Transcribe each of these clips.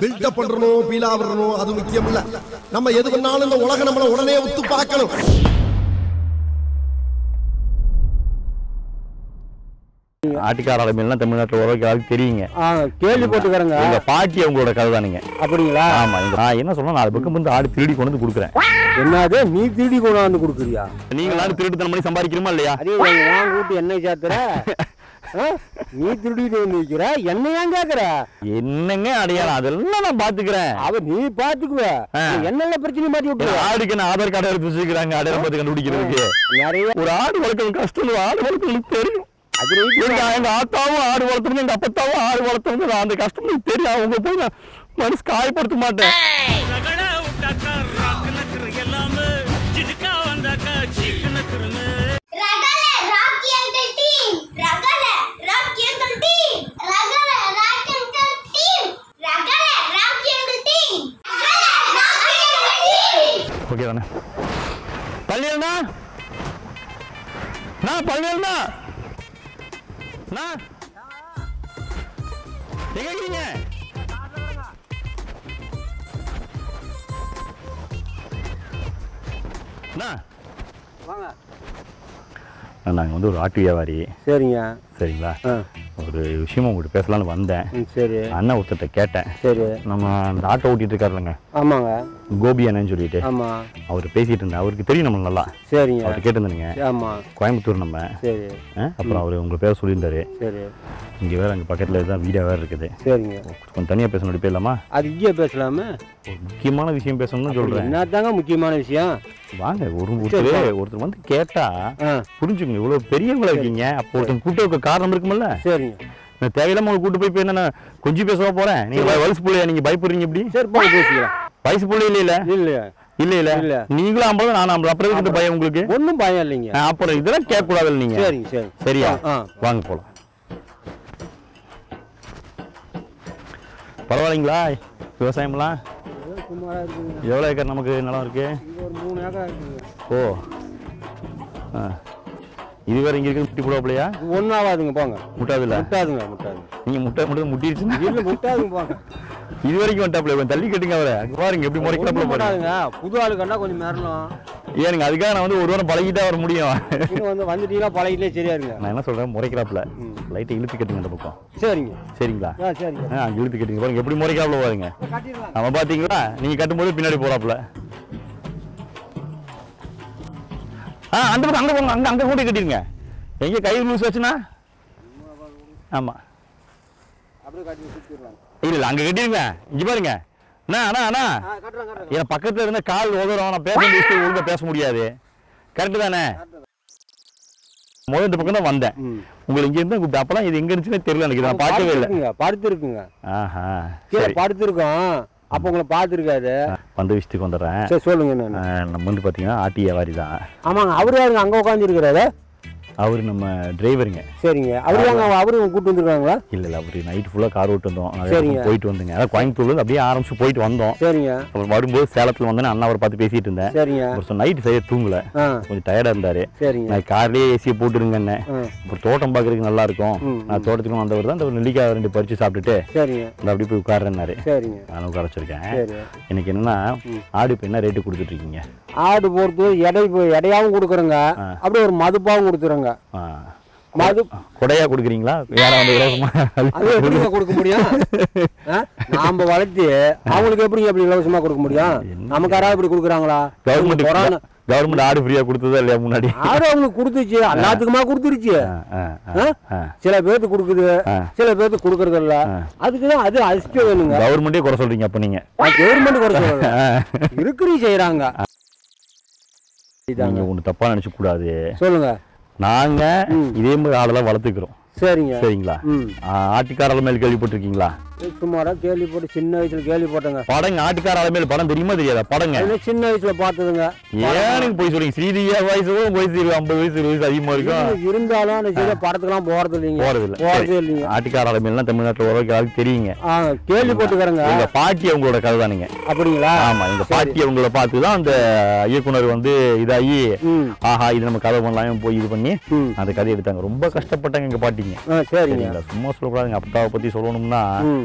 Build up பண்றணும் Beela விடணும் அது முக்கியம் இல்ல நம்ம எது பண்ணாலும் இந்த உலகம் நம்மள உடனே உத்து பார்க்கணும் ஆட்டுக்கார அலமையெல்லாம் தமிழ்நாட்டில் ஓரளவுக்கு யாருக்கு தெரியுங்க ஆ கேள்விப்பட்டுக்கிறேங்க எங்க பாட்டி அவங்களோட கதை தானுங்க அப்படிங்களா ஆமா இந்த- நான் என்ன சொல்றேன் நாலு பக்கம் வந்து ஆடு திருடி கொண்டு வந்து கொடுக்குறேன் என்னது நீ திருடி கொண்டாந்து கொடுக்குறியா நீங்க ஆடு திருட்டுத்தனம் பண்ணி சம்பாதிக்கிறோமா இல்லையா அதே வாங்க கூட்டு எண்ணெய் சேர்த்துற ஆ? நீ திருடிட்டு வந்து வைக்கிற என்ன ஏன் கேக்குற என்னங்க அடையாளம் அதெல்லாம் நான் பாத்துக்கிறேன் அவ நீ பாத்துக்குவ ஆ. என்னென்ன பிரச்சனை மாட்டி விட்டுருவ ஆடுக்கு நான் ஆதார் கார்டு எடுத்து வச்சுக்கிறாங்க அடையாளம் பார்த்து கண்டுபிடிக்கிறதுக்கு நிறைய ஒரு ஆடு வளர்க்கணும் கஷ்டம் ஆடு வளர்க்கணும் தெரியும் அது right எங்க தான். எங்க ஆத்தாவும் ஆடு வளர்த்தணும் எங்க அப்பத்தாவும் ஆடு வளர்த்தணும் நான் அந்த கஷ்டம் எனக்கு தெரியும் அவங்க போய் நான் மனசு காயப்படுத்த மாட்டேன் ரகட விட்டாக்கா ராக்கு நக்கரு எல்லாமே சிதுக்கா வந்தாக்கா சீக்கு நக்கருமே ரகல ராக்கி அங்கிள் டீம் ரகல ராக்கி அங்கிள் டீம் ரகல ராக்கி அங்கிள் டீம் ரகல ராக்கி அங்கிள் டீம் ரகல ராக்கி அங்கிள் டீம் ஓகே தானே பள்ளியல்னா நான் பள்ளியல்னா நான் எங்க இருக்கீங்க அண்ணா, வாங்க நாங்கள் வந்து ஒரு ஆட்டு வியாபாரி சரிங்க சரிங்களா ஆ ஒரு விஷயமா உங்கள்கிட்ட பேசலாம்னு வந்தேன் ம், சரி அண்ணன் ஒருத்தர்கிட்ட கேட்டேன் சரி நம்ம அந்த ஆட்டோ ஓட்டிட்டு இருக்காருலங்க ஆமாங்க கோபி அண்ணன்னு சொல்லிட்டு ஆமா அவர் பேசிட்டு இருந்தேன் அவருக்கு தெரியும் நம்ம நல்லா சரிங்க அவர்கிட்ட கேட்டிருந்தேங்க ஆமா கோயம்புத்தூர் நம்ம சரி ஆ, அப்புறம் அவர் உங்களை பேர் சொல்லியிருந்தாரு சரி இங்கே வேற அங்கே பக்கத்தில் தான் வீடாக வேறு இருக்குது சரிங்க கொஞ்சம் தனியாக பேசணும் போயிடலாமா அது இங்கே பேசலாமே ஒரு முக்கியமான விஷயம் பேசணும்னு சொல்கிறேன் என்னதாங்க முக்கியமான விஷயம் வாங்க ஒரு ஒருத்தர் ஒருத்தர் வந்து கேட்டா ஆ புரிஞ்சுக்கங்க இவ்வளோ பெரியவங்களா இருக்கீங்க அப்போ ஒருத்தன் கூட்ட வைக்க காரணம் இருக்குமில்ல சரிங்க நான் தேவையில்லாம உங்களை கூட்டு போய் இப்போ என்ன கொஞ்சம் பேசவா போறேன் நீங்க வ- வயசு பிள்ளையா நீங்க பயப்படுறீங்க இப்படி சரி போங்க பேசிக்கலாம் வயசு பிள்ளை இல்ல இல்ல இல்லையா இல்ல இல்ல இல்ல. நீங்களும் ஐம்பது நானும் ஐம்பது அப்புறம் எதுக்கு இந்த பயம் உங்களுக்கு ஒன்றும் பயம் இல்லைங்க ஆ, அப்புறம் இதெல்லாம் கேட்க கூடாது நீங்க சரிங்க சரி சரியா ஆ வாங்க போலாம் பரவாயில்லைங்களா விவசாயம்லாம் சுமாராக இருக்குங்க எவ்வளோ ஏக்கர் நமக்கு நிலம் இருக்கு இங்க ஒரு மூணு ஏக்கர் இருக்குங்க ஓ ஆ இது வேற இங்க இருக்கு முட்டி போடாப்லையா இது ஒன்றும் ஆகாதுங்க போங்க முட்டாதுல்ல முட்டாதுங்க முட்டாதுங்க நீங்க முட்டை முட்டை முட்டிடுச்சுன்னா இல்லை முட்டாதுங்க போங்க இது வரைக்கும் வந்துட்டாப்ல கொஞ்சம் தள்ளி கட்டுங்க அவரை அங்க பாருங்க எப்படி முறைக்கிறாப்ல ஒன்றும் பாருங்க முட்டாதுங்க புது ஆளு கண்டா கொஞ்சம் மிரணும் ஏனுங்க அதுக்காக நான் வந்து ஒரு வாரம் பழகிட்டா வர முடியும் இன்னும் வந்து வந்துட்டீங்கன்னா பழகிட்டே சரியா இருங்க நான் என்ன சொல்றேன் முறைக்கிறாப்ல ம். லைட்டை இழுத்து கட்டுங்க அந்த பக்கம் சரிங்க சரிங்களா ஆ சரிங்க ஆ அங்க இழுத்து கட்டுங்க பாருங்க எப்படி முறைக்கிறாப்ல பாருங்க கட்டிடலாம் அவன் பாத்தீங்களா நீங்க கட்டும்போது பின்னாடி போறாப்ல ஆ அந்த பக்கம் அங்க போங்க அங்க அங்க கூட கட்டிருங்க எங்க கை லூஸ் வச்சுனா ஆமா அப்படியே கட்டி சுற்றிடலாம் இல்ல இல்ல அங்க கட்டிருங்க இங்க பாருங்க அண்ணா அண்ணா அண்ணா ஆ கட்டுறேன் கட்டுறேன் என் பக்கத்துல இருந்த கால் உதறும் நான் பேச முடிச்சு ஒழுங்கா பேச முடியாது கரெக்டு தானே முதல் இந்த பக்கம் தான் வந்தேன் ம் உங்களுக்கு இங்க இருந்து கூப்பிட்டு அப்பலாம் இது எங்க இருந்துச்சுன்னே தெரியல எனக்கு நான் பார்க்கவே இல்லை இருக்குங்க படுத்து இருக்குங்க ஆஹா கீழே சரி படுத்துருக்கோம் அப்போ உங்களை பார்த்துருக்காரு வந்த விஷயத்துக்கு வந்துடுறேன் சரி சொல்லுங்க நான் ஆஹ் நம்ம வந்து பார்த்தீங்கன்னா ஆட்டி வியாபாரி தான் ஆமாங்க அவரு யாருங்க அங்கே உட்காந்துருக்கிறாரு அவர் நம்ம டிரைவருங்க சரிங்க அவரு தாங்க அவரு கூட்டு வந்துருக்காங்களா இல்ல இல்ல அவரு நைட் ஃபுல்லா கார் ஓட்டு வந்தோம் நிறைய சரிங்க. பக்கம் போயிட்டு வந்தோங்க அதான் கோயம்புத்தூர்ல இருந்து அப்படியே ஆரம்பிச்சு போயிட்டு வந்தோம் சரிங்க அப்புறம் வரும்போது சேலத்துல வந்தேன் அண்ணா அவரை பார்த்து பேசிட்டு இருந்தேன் சரிங்க ஒரு நைட் சரியா தூங்கல ஆ கொஞ்சம் டயர்டா இருந்தாரு சரிங்க நான் கார்லயே ஏசியை போட்டுருங்கண்ணே ஆ அப்புறம் தோட்டம் பார்க்கறதுக்கு நல்லா இருக்கும் ம், நான் தோட்டத்துக்கும் வந்தவர் தான் இந்த ஒரு நெல்லிக்காய் ரெண்டு பறிச்சு சாப்பிட்டுட்டு சரிங்க இந்த அப்படி போய் உட்கார்றேன்னாரு சரிங்க நானும் உட்கார வச்சிருக்கேன் சரி எனக்கு என்னன்னா ஆடு இப்போ என்ன ரேட்டு கொடுத்துட்டு இருக்கீங்க ஆடு பொறுத்து எடை எடையாவும் கொடுக்குறோங்க ஆ. அப்படியே ஒரு மதுப்பாவும் கொடுத்துருங்க ஆ, மது கொடையா கொடுக்குறீங்களா யாரும் வந்து இலவசமா அது எப்படிங்க கொடுக்க முடியும் ஆ? நாம வளர்த்து அவங்களுக்கு எப்படிங்க எப்படி இலவசமா கொடுக்க முடியும் நமக்கு யாராவது இப்படி கொடுக்குறாங்களா கவர்மெண்ட் கொரோனா கவர்மெண்ட் ஆடு ஃப்ரீயா கொடுத்ததா இல்லையா முன்னாடி ஆடு அவங்களுக்கு கொடுத்துச்சு எல்லாத்துக்குமா கொடுத்துருச்சு ஆ, ஆ, ஆ, ஆ? ஆ. சில பேர்த்துக்கு கொடுக்குது ஆ. சில பேர்த்துக்கு கொடுக்கறது இல்ல அதுக்கு தான் அது அசிஸ்ட் வேணுங்க கவர்மெண்டே குறை சொல்றீங்க அப்ப நீங்க கவர்மெண்ட் குறை சொல்லல ஆ. இருக்கிறீ செய்யறாங்க நீங்க ஒண்ணு தப்பா நினைச்ச கூடாது சொல்லுங்க நாங்க ம். இதே மாதிரி ஆடெல்லாம் வளர்த்துக்கிறோம் சரிங்க சரிங்களா ம் ஆ, ஆட்டுக்கார அலமேல் கேள்விப்பட்டிருக்கீங்களா சுமாரா கேள்விப்பட்டு சின்ன வயசுல கேள்விப்பட்டேங்க படங்க ஆட்டுக்கார அலமேல் படம் தெரியுமா தெரியாதா படங்க அது சின்ன வயசுல பார்த்ததுங்க ஏனுக்கு போய் சொல்றீங்க ஸ்ரீதியா வயசு வயசு ஐம்பது வயசு இருபது வயசு அதிகமா இருக்கும் இருந்தாலும் அந்த சில படத்துக்கெல்லாம் போறது இல்லைங்க போறது இல்ல போறதே சரி. இல்லைங்க ஆட்டுக்கார அலமேல்லாம் தமிழ்நாட்டுல ஓரளவுக்கு யாருக்கு தெரியுங்க ஆ கேள்விப்பட்டுக்கிறேங்க எங்க பாட்டி அவங்களோட கதை தானுங்க அப்படிங்களா ஆமா எங்க பாட்டி அவங்கள பார்த்து தான் அந்த இயக்குனர் வந்து இதாகி ம் ஆஹா இது நம்ம கதை பண்ணலாமே போய் இது பண்ணி ம் அந்த கதையை எடுத்தாங்க ரொம்ப கஷ்டப்பட்டாங்க எங்க பாட்டிங்க ஆ சரிங்க சரிங்களா சும்மா சொல்லக்கூடாதுங்க அப்பாவை பத்தி சொல்லணும்னா ம்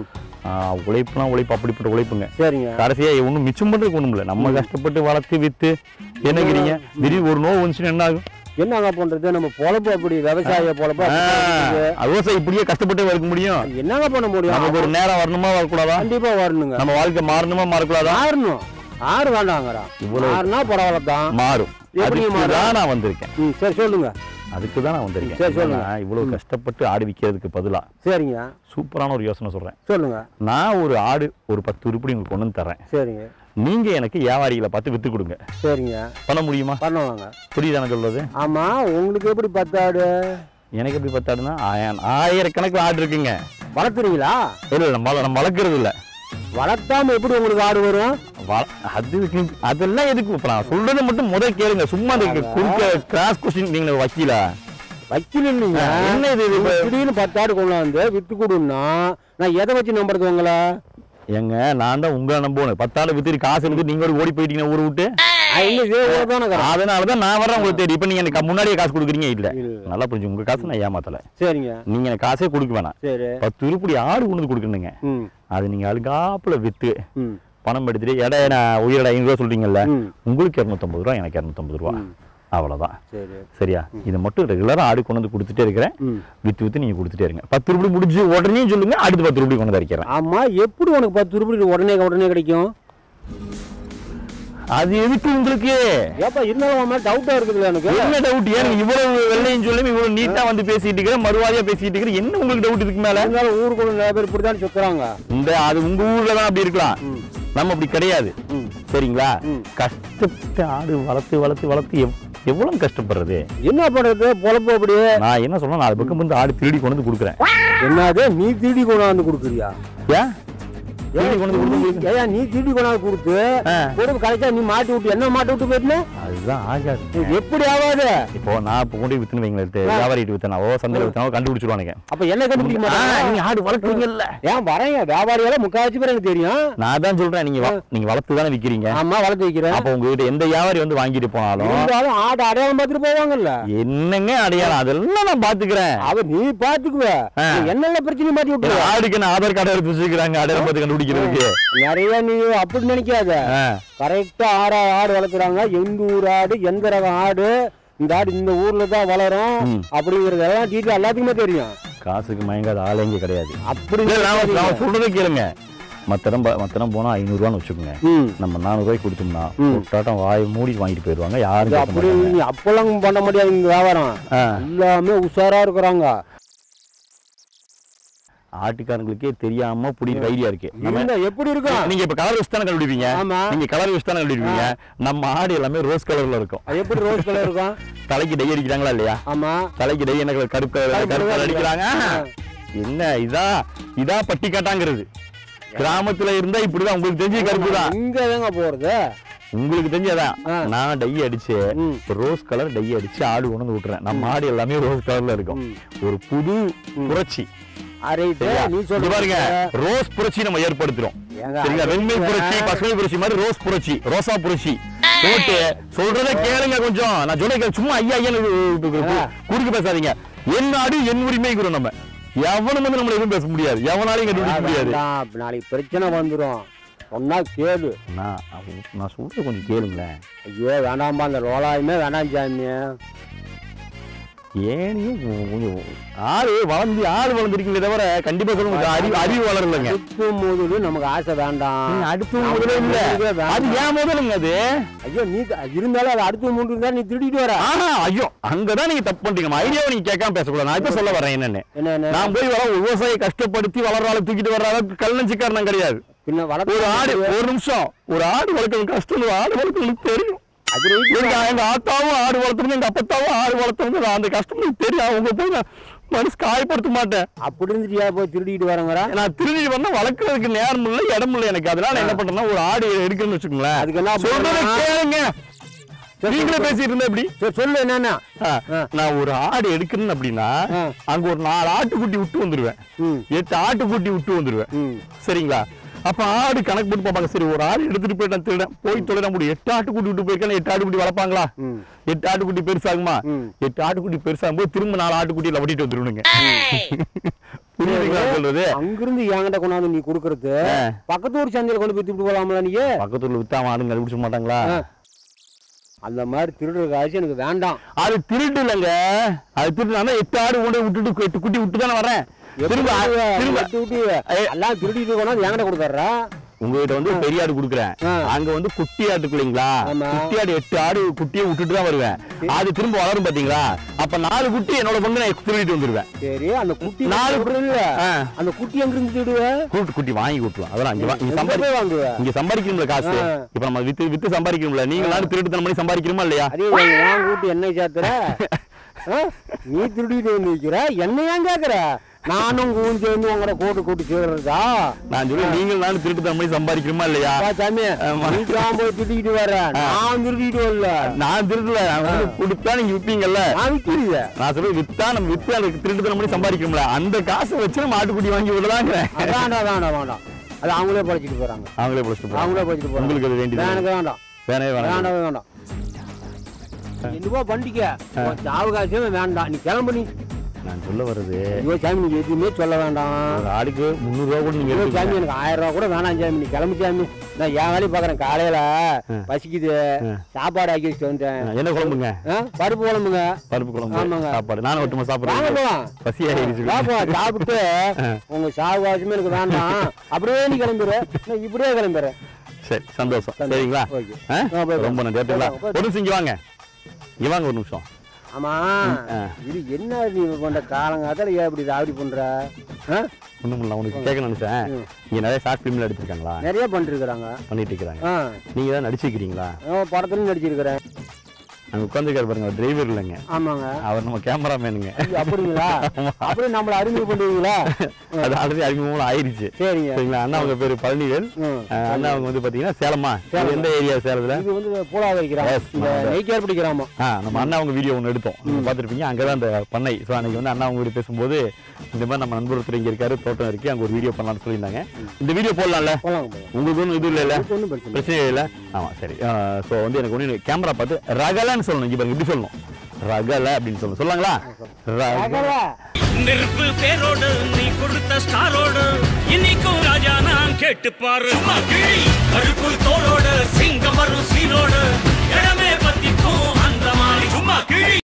ஆ, உழைப்புலாம் உழைப்பு அப்படிப்பட்ட உழைப்புங்க சரிங்க கடைசியா ஒன்றும் மிச்சம் பண்றதுக்கு ஒண்ணும் இல்லை நம்ம கஷ்டப்பட்டு வளர்த்து வித்து என்னங்கிறீங்க திடீர்னு ஒரு நோவு வந்துச்சுன்னா என்ன ஆகும் என்னங்க பண்றது நம்ம பொழப்பு அப்படி விவசாய பொழப்பு ஆ, அப்படி இருக்குது. விவசாயி இப்படியே கஷ்டப்பட்டு இருக்க முடியும் என்னங்க பண்ண முடியும் நமக்கு ஒரு நேரம் வரணுமா வரக்கூடாதா கண்டிப்பா வரணுங்க நம்ம வாழ்க்கை மாறணுமா மாறக்கூடாதா மாறணும் ஆறு வேண்டாங்கிறான் இவ்வளவு- மாறினா பரவாயில்ல தான் மாறும் எப்படி அதுக்கு மாறும்? தான் நான் வந்திருக்கேன் ம் சரி சொல்லுங்க அதுக்கு தான் நான் வந்திருக்கேன் சரி, சொல்லுங்க. நான் இவ்வளவு கஷ்டப்பட்டு ஆடு விற்கிறதுக்கு பதிலா சரிங்க சூப்பரான ஒரு யோசனை சொல்றேன் சொல்லுங்க நான் ஒரு ஆடு ஒரு பத்து உருப்படி உங்களுக்கு கொண்டு வந்து தரேன் சரிங்க நீங்க எனக்கு வியாபாரிகளை பார்த்து வித்து கொடுங்க சரிங்க பண்ண முடியுமா பண்ணுவாங்க புரியுதா நான் சொல்றது ஆமா உங்களுக்கு எப்படி பத்தாடு எனக்கு எப்படி பார்த்தாடுன்னா ஆய- ஆயிரக்கணக்கில் ஆடு இருக்குங்க வளர்த்துறீங்களா இல்ல இல்ல, நம்ம வள- நம்ம வளர்க்கறது இல்ல வளர்த்தாம எப்படி உங்களுக்கு ஆடு வரும் வள- அது இருக்கு- அதெல்லாம் எதுக்கு இப்ப நான் சொல்றதை மட்டும் முதல் கேளுங்க சும்மா அதுக்கு குறுக்க கிராஸ் கொஸ்டின் நீங்க வக்கீல வக்கீல் இல்லைங்க என்ன இது இது? திடீர்னு பத்தாடு கொண்டாந்து வித்து கொடுன்னா நான் எதை வச்சு நம்புறது உங்களை எங்க நான் தான் உங்களை நம்பணும் பத்தாண்டு வித்து காசு இருந்து நீங்க ஒரு ஓடி போயிட்டீங்க ஊரை விட்டு இன்னும் இதே ஊர் தானே இருக்கிறேன். அதனாலதான் நான் வர்றேன் உங்களுக்கு தெரியும் இப்ப நீங்க எனக்கு முன்னாடியே காசு கொடுக்குறீங்க இல்ல இல்ல. நல்லா புரிஞ்சு உங்க காசு நான் ஏமாத்தல சரிங்க நீங்க எனக்கு காசே கொடுக்க வேணாம் சரி பத்து உருப்படி ஆடு கொண்டு வந்து கொடுக்கணுங்க ம் அது நீங்க அழுகாப்புல வித்து ம் பணம் எடுத்துட்டு எடை நான் உயிரோட ஐநூறு ரூபா சொல்றீங்கல்ல ம். உங்களுக்கு இரநூத்தம்பது ரூபா எனக்கு இரநூத்தம்பது ரூபா அவ்வளவுதான் சரி சரியா இதை மட்டும் ரெகுலரா ஆடு கொண்டு வந்து கொடுத்துட்டே இருக்கிறேன் ம் வித்து வித்து நீங்க கொடுத்துட்டே இருங்க பத்து ரூபாய் முடிஞ்சு உடனே சொல்லுங்க அடுத்து பத்து ரூபாய் கொண்டு வந்து அடிக்கிறேன் ஆமா எப்படி உனக்கு பத்து ரூபாய் உடனே உடனே கிடைக்கும் அது எதுக்கு உங்களுக்கு ஏப்பா இருந்தாலும் உன் மேல டவுட்டா இருக்குதுல்ல எனக்கு என்ன டவுட் ஏன் நீங்க இவ்வளவு வெள்ளையும் சொல்லி இவ்வளவு நீட்டா வந்து பேசிட்டு இருக்கிற மறுவாதியா பேசிட்டு இருக்கிற என்ன உங்களுக்கு டவுட் இதுக்கு மேல இருந்தாலும் ஊருக்குள்ள நிறைய பேர் இப்படிதான் சுத்துறாங்க இந்த அது உங்க ஊர்ல தான் அப்படி இருக்கலாம் ம். நம்ம அப்படி கிடையாது ம். சரிங்களா ம். கஷ்டப்பட்டு ஆடு வளர்த்து வளர்த்து வளர்த்து எவ்- எவ்வளவு கஷ்டப்படுறது என்ன பண்றது பொழப்பு அப்படியே நான் என்ன சொல்றேன் நாலு பக்கம் வந்து ஆடு திருடி கொண்டு வந்து கொடுக்குறேன் என்னது நீ திருடி கொண்டாந்து கொடுக்குறியா ஏன் திருடி கொண்டு வந்து கொடுக்குறீங்க ஏயா நீ திருடி கொண்டாந்து கொடுத்து ஆ. கொடுத்து கடைசியா நீ மாட்டி விட்டு என்ன மாட்டி விட்டு போயிருந்தேன் அதுதான் ஆகாது எப்படி ஆகாது இப்போ நான் இப்போ கொண்டு போய் வித்துன்னு வைங்களேன் வியாபாரிட்டு வித்தனாவோ சந்தையில் வித்தனாவோ கண்டுபிடிச்சிருவானுங்க அப்ப என்ன கண்டுபிடிக்க ஆ, மாட்டாங்க நீங்க ஆடு வளர்க்குறீங்கல்ல ஏன் வரேங்க வியாபாரியால முக்காவாசி பேர் எனக்கு தெரியும் நான் தான் சொல்றேன் நீங்க வ- நீங்க வளர்த்து தானே விக்கிறீங்க ஆமா வளர்த்து வைக்கிறேன் அப்போ உங்ககிட்ட எந்த வியாபாரி வந்து வாங்கிட்டு போனாலும் இருந்தாலும் ஆடு அடையாளம் பார்த்துட்டு போவாங்கல்ல என்னங்க அடையாளம் அதெல்லாம் நான் பாத்துக்கிறேன் அவ நீ பாத்துக்குவ ஆ. என்னென்ன பிரச்சனை மாட்டி இந்த விட்டுருவ ஆடுக்கு நான் ஆதார் கார்டு எடுத்து வச்சிருக்காங்க அடையாளம் பார்த்து கண்டுபிடிக்கிறதுக்கு நிறைய நீ அப்படி நினைக்காத ஆ. கரெக்டா ஆறா ஆடு வளர்க்குறாங்க எந்த ஊர் ஆடு எந்த ரகம் ஆடு இந்த ஆடு இந்த ஊர்ல தான் வளரும் ம். அப்படிங்கறதெல்லாம் டீட்டெயில் எல்லாத்துக்குமே தெரியும் காசுக்கு மயங்காத ஆளே இங்க கிடையாது அப்படி இல்ல, நான் தெரியும். நான் சொல்றதை கேளுங்க மத்தடம் மத்தடம் போனா ஐநூறுவான்னு வச்சுக்கோங்க ம். நம்ம நானூறு ரூபாய்க்கு கொடுத்தோம்னா ஒட்டாட்டம் வாய் மூடி வாங்கிட்டு போயிடுவாங்க யாரும் இது கேட்க அப்படி மாட்டாங்க. நீ அப்பெல்லாம் பண்ண முடியாது இந்த வியாபாரம் ஆ. எல்லாமே உஷாரா இருக்கிறாங்க ஆட்டுக்காரங்களுக்கே தெரியாம புடிக்கிற ஐடியா இருக்கு நம்ம இருந்தா எப்படி இருக்கும் நீங்க இப்ப கலர் வச்சு தானே கண்டுபிடிப்பீங்க ஆமா. நீங்க கலர் வச்சு தானே கண்டுபிடிப்பீங்க நம்ம ஆடு எல்லாமே ரோஸ் கலர்ல இருக்கும் அது எப்படி ரோஸ் கலர் இருக்கும் தலைக்கு டை அடிக்கிறாங்களா இல்லையா ஆமா தலைக்கு டை என்ன கலர் கருப்பு கலர் கருப்பு கருப்பு கலர் கலர் அடிக்கிறாங்க என்ன இதா இதா பட்டி காட்டாங்கிறது கிராமத்துல இருந்தா இப்படிதான் உங்களுக்கு தெரிஞ்சு கருப்பு தான் இங்க தாங்க போறது உங்களுக்கு தெரிஞ்சதான் ஆ. நான் டை அடிச்சு ம். ரோஸ் கலர் டை அடிச்சு ஆடு கொண்டு வந்து விட்டுறேன் நம்ம ஆடு எல்லாமே ரோஸ் கலர்ல இருக்கும் ம். ஒரு புது புரட்சி அரைட்டு சரியா? நீ இங்க சொல்ற பாருங்க ரோஸ் புரட்சி நம்ம ஏற்படுத்துறோம் ஏங்க, சரிங்களா அது வெண்மை இல்ல. புரட்சி பசுமை புரட்சி மாதிரி ரோஸ் புரட்சி ரோசா புரட்சி போட்டு சொல்றத கேளுங்க கொஞ்சம் நான் சொல்ல சும்மா ஐயா ஐயா குறுக்கு பேசாதீங்க என் நாடு என் உரிமை குரு நம்ம எவனும் வந்து நம்மள எதுவும் பேச முடியாது எவனாலையும் கண்டுபிடிக்க முடியாது வேண்டாம், அப்ப நாளைக்கு பிரச்சனை வந்துரும் சொன்னா கேளு நான் அவ- நான் சொல்றது கொஞ்சம் கேளுங்களேன் ஐயோ வேண்டாம்பா அந்த லோலாயுமே வேண்டாம் சாமி ஏனியும் கொஞ்சம் ஆடு வளர்ந்து ஆடு வளர்ந்துருக்கீங்களே தவிர கண்டிப்பா சொல்லுங்க அறிவு அறிவு வளரலைங்க அடுத்து முதல்ல நமக்கு ஆசை வேண்டாம் அடுத்து முதல்ல இல்ல வேண்டாம். அது ஏன் முதலுங்க அது ஐயோ நீ இருந்தாலும் அது அடுத்து மூன்று இருந்தா நீ திருடிட்டு வர ஆஹா ஐயோ அங்கதான் நீங்க தப்பு பண்றீங்க ஐடியாவை நீங்க கேட்காம பேசக்கூடாது நான் இப்ப சொல்ல வரேன் என்னன்னு என்ன என்ன நான் போய் வர விவசாயி கஷ்டப்படுத்தி வளர்ற ஆளு தூக்கிட்டு வர்ற அளவுக்கு கல்லஞ்சிக்காரன் நான் கிடையாது பின்ன வளர்த்து ஒரு ஆடு ஒரு நிமிஷம் ஒரு ஆடு வளர்க்கறது கஷ்டம் ஒரு ஆடு வளர்க்கறது தெரியும் அது right எங்க தான். எங்க ஆத்தாவும் ஆடு வளர்த்துறது எங்க அப்பத்தாவும் ஆடு வளர்த்துறது நான் அந்த கஷ்டம் எனக்கு தெரியும் அவங்க போய் நான் மனசு காயப்படுத்த மாட்டேன் அப்படி இருந்துட்டியா போய் திருடிட்டு வரங்கடா நான் திரும்பி வந்தா வளர்க்கறதுக்கு நேரம் இல்லை இடம் இல்லை எனக்கு அதனால நான் என்ன பண்றேன்னா ஒரு ஆடு எடுக்கணும்னு வச்சுக்கோங்களேன் அதுக்கு என்ன சொல்றதை பண்ணணும்? கேளுங்க சரி, நீங்களே சொல்லு. பேசிட்டு இருந்தா எப்படி சரி சொல்லு என்னன்னா ஆ, ஆ. நான் ஒரு ஆடு எடுக்கணும் அப்படின்னா ஆ. அங்க ஒரு நாலு ஆட்டுக்குட்டி விட்டு வந்துருவேன் ம் எட்டு ஆட்டுக்குட்டி விட்டு வந்துருவேன் ம் சரிங்களா அப்ப ஆடு கணக்கு போட்டு பார்ப்பாங்க சரி ஒரு ஆடு எடுத்துட்டு போயிட்டான் திருடன் போய் தொலைட முடியும் எட்டு ஆட்டுக்குட்டி விட்டு போயிருக்கான எட்டு ஆட்டுக்குட்டி வளர்ப்பாங்களா ம். எட்டு ஆட்டுக்குட்டி பெருசாகுமா ம். எட்டு ஆட்டுக்குட்டி பெருசாகும் போது திரும்ப நாலு ஆட்டுக்குட்டியில வட்டிட்டு வந்துருவனுங்க புரியுதுங்களா நான் சொல்றது அங்கிருந்து என்கிட்ட கொண்டாந்து நீ குடுக்கறது ஆ. பக்கத்து ஊர் சந்தையில கொண்டு போய் திட்டு போலாம்ல நீ பக்கத்துல வித்தாம ஆடுங்க கண்டுபிடிச்ச மாட்டாங்களா ஆ. அந்த மாதிரி திருடுற காசு எனக்கு வேண்டாம் அது திருட்டு இல்லைங்க அது திருட்டு எட்டு ஆடு கொண்டு போய் விட்டுட்டு எட்டு குட்டி விட்டு தானே வரேன் திரும்ப திரும்ப திரும்ப விட்டு விட்டு எல்லாம் திருடிட்டு கொண்டாந்து என்கிட்ட கொடுத்துட்றா உங்ககிட்ட வந்து பெரிய ஆடு குடுக்குறேன் ஆ. அங்க வந்து குட்டி ஆட்டுக்கு இல்லைங்களா ஆமா. குட்டி ஆடு எட்டு ஆடு குட்டியை விட்டுட்டு தான் வருவேன் அது திரும்ப வளரும் பாத்தீங்களா அப்ப நாலு குட்டி என்னோட பங்கு நான் திருடிட்டு வந்துருவேன் சரி அந்த குட்டி நாலு நாலு இல்ல ஆ. அந்த குட்டி எங்க இருந்து திருடுவேன் கூட்டு குட்டி வாங்கி கொடுக்கலாம் அதெல்லாம் இங்க வா- இங்க எங்க சம்பாதி போய் வாங்குவ இங்க சம்பாதிக்கணும்ல காசு ஆ. இப்ப நம்ம வித்து வித்து சம்பாதிக்கணும்ல நீங்க எல்லாரும் திருட்டுத்தனம் பண்ணி சம்பாதிக்கணுமா இல்லையா அதே வாங்க கூட்டு என்ன சேர்த்துற ஆ? நீ திருடிட்டு வந்து வைக்கிற என்ன ஏன் கேக்குற நானும் கூன் சேர்ந்து உங்களோட கூட்டு கூட்டு சேர்றதா நான் சொல்லி நீங்க எல்லாரும் திருட்டுத்தனம் பண்ணி சம்பாதிக்கணுமா இல்லையா அப்பா சாமி ஆமா. நீ தான் போய் திருடிட்டு வர நான் திருடிட்டு வரல நான் திருடல நான் வந்து கொடுத்தா நீங்க விப்பீங்கல்ல நான் விக்கிறீங்க நான் சொல்ல வித்தா நம்ம வித்து அந்த திருட்டுத்தனம் பண்ணி சம்பாதிக்கணும்ல அந்த காசை வச்சு நம்ம ஆட்டுக்குட்டி வாங்கி விடலாங்கிறேன் வேண்டாம் வேண்டாம் வேண்டாம் அது அவங்களே படைச்சிட்டு போறாங்க அவங்களே பிடிச்சிட்டு போறாங்க. அவங்களே படைச்சிட்டு போறாங்க உங்களுக்கு அது வேண்டியது எனக்கு வேண்டாம் வேணவே வேணாம் வேண்டாம் வேண்டாம் என்னவோ பண்டிக்க சாவகாசமே வேண்டாம் நீ கிளம்பு நீ நான் சொல்ல வர்றது ஐயோ சாமி நீ எதுவுமே சொல்ல வேண்டாம் ஒரு ஆளுக்கு முந்நூறு ரூபா கூட நீங்க ஐயோ சாமி எடுத்துக்கங்க. எனக்கு ஆயிரம் ரூபா கூட வேணாம் சாமி நீ கிளம்பு சாமி நான் என் வேலையை பார்க்குறேன் காலையில பசிக்குது சாப்பாடு ஆக்கி வச்சுட்டு வந்துட்டேன் என்ன குழம்புங்க ஆ? பருப்பு குழம்புங்க பருப்பு குழம்பு ஆமாங்க. சாப்பாடு நானும் ஒட்டுமா வாங்க சாப்பிடுறேன் போலாம் பசி ஆயிடுச்சு வாப்பா சாப்பிட்டு உங்க சாவகாசமே எனக்கு வேண்டாம் அப்படியே நீ கிளம்பிடு நான் இப்படியே கிளம்பிடுறேன் சரி சந்தோஷம் சரிங்களா ஓகே. ஆ? ஆ, போய் ரொம்ப நன்றி ஏத்துங்களா? போய் ஒரு நிமிஷம் இங்க வாங்க இங்க வாங்க ஒரு நிமிஷம் ஆமா ஆ. இது என்ன நீ பண்ற காலங்காத்தால ஏன் இப்படி ராவடி பண்ற ஆ? ஒண்ணும் இல்ல உனக்கு கேட்க நினைச்சேன் ம். இங்க நிறைய ஷார்ட் ஃபிலிம்ல எடுத்திருக்காங்களா நிறைய பண்ணிருக்கிறாங்க பண்ணிட்டு இருக்கிறாங்க ஆ நீங்க தான் நடிச்சிருக்கீங்களா நான் படத்துலயும் நடிச்சிருக்கிறேன் அங்க உட்காந்துருக்காரு பாருங்க டிரைவர் இல்லைங்க ஆமாங்க அவர் நம்ம கேமராமேனுங்க ஐயோ, அப்படிங்களா அப்படியே நம்மள அறிமுகம் பண்ணுவீங்களா அது ஆல்ரெடி அறிமுகம் ஆயிருச்சு சரிங்க சரிங்களா அண்ணா அவங்க பேரு பழனிவேல் ம். அஹ் அண்ணா அவங்க வந்து பாத்தீங்கன்னா சேலமா இது சேலம். எந்த ஏரியா சேலத்துல இது வந்து பூலாவரி கிராமம் Yes, இந்த ஆமா. நெய்க்கார்படி கிராமம் ஆ நம்ம அண்ணா அவங்க வீடியோ ஒன்று எடுத்தோம் நீங்க பார்த்துருப்பீங்க அங்கே தான் அந்த பண்ணை ஸோ அன்னைக்கு வந்து அண்ணா அவங்க வீடு பேசும்போது இந்த மாதிரி நம்ம நண்பர் ஒருத்தர் இங்கே இருக்காரு தோட்டம் இருக்கு அங்கே ஒரு வீடியோ பண்ணலாம்னு சொல்லியிருந்தாங்க இந்த வீடியோ போடலாம்ல போலாங்க போலாம் உங்களுக்கு ஒன்றும் இது இல்லைல்ல ஒன்றும் பிரச்சனை இல்லை. பிரச்சனை இல்லை ஆமாம் சரி ஸோ வந்து எனக்கு ஒன்று கேமரா பார்த்து ரகலன்னு சொல்லணும் இங்கே பாருங்க இப்படி சொல்லணும் ரகல அப்படின்னு சொல்லணும் சொல்லாங்களா ரக- ரகலை. நெருப்பு பேரோடு நீ கொடுத்த ஸ்டாரோடு இன்னைக்கும் ராஜா நான் கேட்டு பாரு கருப்பு தோளோடு சிங்கம் வரும் சீரோடு இடமே பத்திக்கும் அந்த மாதிரி சும்மா கிழி